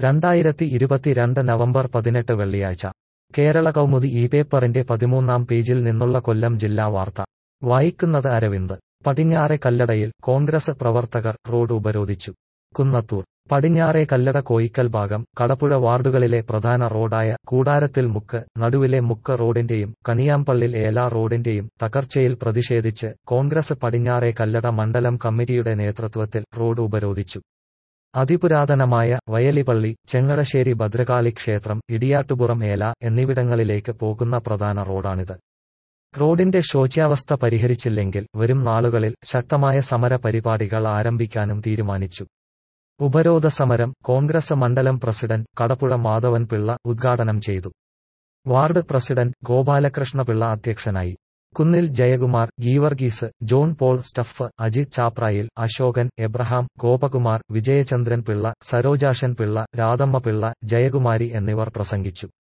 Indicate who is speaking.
Speaker 1: രണ്ടായിരത്തി ഇരുപത്തിരണ്ട് നവംബർ പതിനെട്ട് വെള്ളിയാഴ്ച കേരള കൗമുദി ഈ പേപ്പറിന്റെ പതിമൂന്നാം പേജിൽ നിന്നുള്ള കൊല്ലം ജില്ലാ വാർത്ത വായിക്കുന്നത് അരവിന്ദ് പടിഞ്ഞാറെ കല്ലടയിൽ കോൺഗ്രസ് പ്രവർത്തകർ റോഡ് ഉപരോധിച്ചു കുന്നത്തൂർ പടിഞ്ഞാറെ കല്ലട കോയിക്കൽ ഭാഗം കടപ്പുഴ വാർഡുകളിലെ പ്രധാന റോഡായ കൂടാരത്തിൽ മുക്ക് നടുവിലെ മുക്ക് റോഡിന്റെയും കണിയാമ്പള്ളിൽ ഏല റോഡിന്റെയും തകർച്ചയിൽ പ്രതിഷേധിച്ച് കോൺഗ്രസ് പടിഞ്ഞാറെ കല്ലട മണ്ഡലം കമ്മിറ്റിയുടെ നേതൃത്വത്തിൽ റോഡ് ഉപരോധിച്ചു അതിപുരാതനമായ വയലിപ്പള്ളി ചെങ്ങടശ്ശേരി ഭദ്രകാളി ക്ഷേത്രം ഇടിയാട്ടുപുറം ഏല എന്നിവിടങ്ങളിലേക്ക് പോകുന്ന പ്രധാന റോഡാണിത് റോഡിന്റെ ശോച്യാവസ്ഥ പരിഹരിച്ചില്ലെങ്കിൽ വരും നാളുകളിൽ ശക്തമായ സമര പരിപാടികൾ ആരംഭിക്കാനും തീരുമാനിച്ചു ഉപരോധ സമരം കോൺഗ്രസ് മണ്ഡലം പ്രസിഡന്റ് കടപ്പുഴ മാധവൻ പിള്ള ഉദ്ഘാടനം ചെയ്തു വാർഡ് പ്രസിഡന്റ് ഗോപാലകൃഷ്ണപിള്ള അധ്യക്ഷനായി കുന്നിൽ ജയകുമാർ ഗീവർഗീസ് ജോൺ പോൾ സ്റ്റഫ് അജിത് ചാപ്രായിൽ അശോകൻ എബ്രഹാം ഗോപകുമാർ വിജയചന്ദ്രൻ പിള്ള സരോജാഷൻ പിള്ള രാധമ്മ പിള്ള ജയകുമാരി എന്നിവർ പ്രസംഗിച്ചു